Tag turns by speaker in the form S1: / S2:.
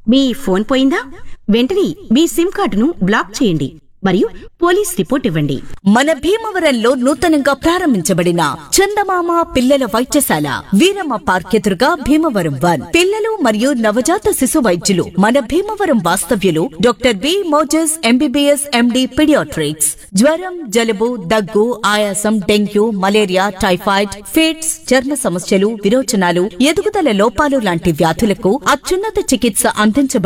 S1: మీ phone పోయిందా వెంటనే మీ SIM కార్డును బ్లాక్ చేయండి మరియు పోలీస్ రిపోర్ట్ ఇవ్వండి
S2: మన భీమవరంలో నూతనంగా ప్రారంభించబడిన చందమామ పిల్లల వైద్యశాల వీరమ్మ పార్క్ ఎదురుగా భీమవరం వన్ పిల్లలు మరియు నవజాత శిశు వైద్యులు మన భీమవరం వాస్తవ్యులు doctor B Moses MBBS MD paediatrics జ్వరం జలుబు దగ్గు ఆయాసం డెంగ్యూ మలేరియా టైఫాయిడ్ ఫిట్స్ చర్మ సమస్యలు విరోచనాలు ఎదుగుదల లోపాలు లాంటి వ్యాధులకు అత్యున్నత చికిత్స అందించబడును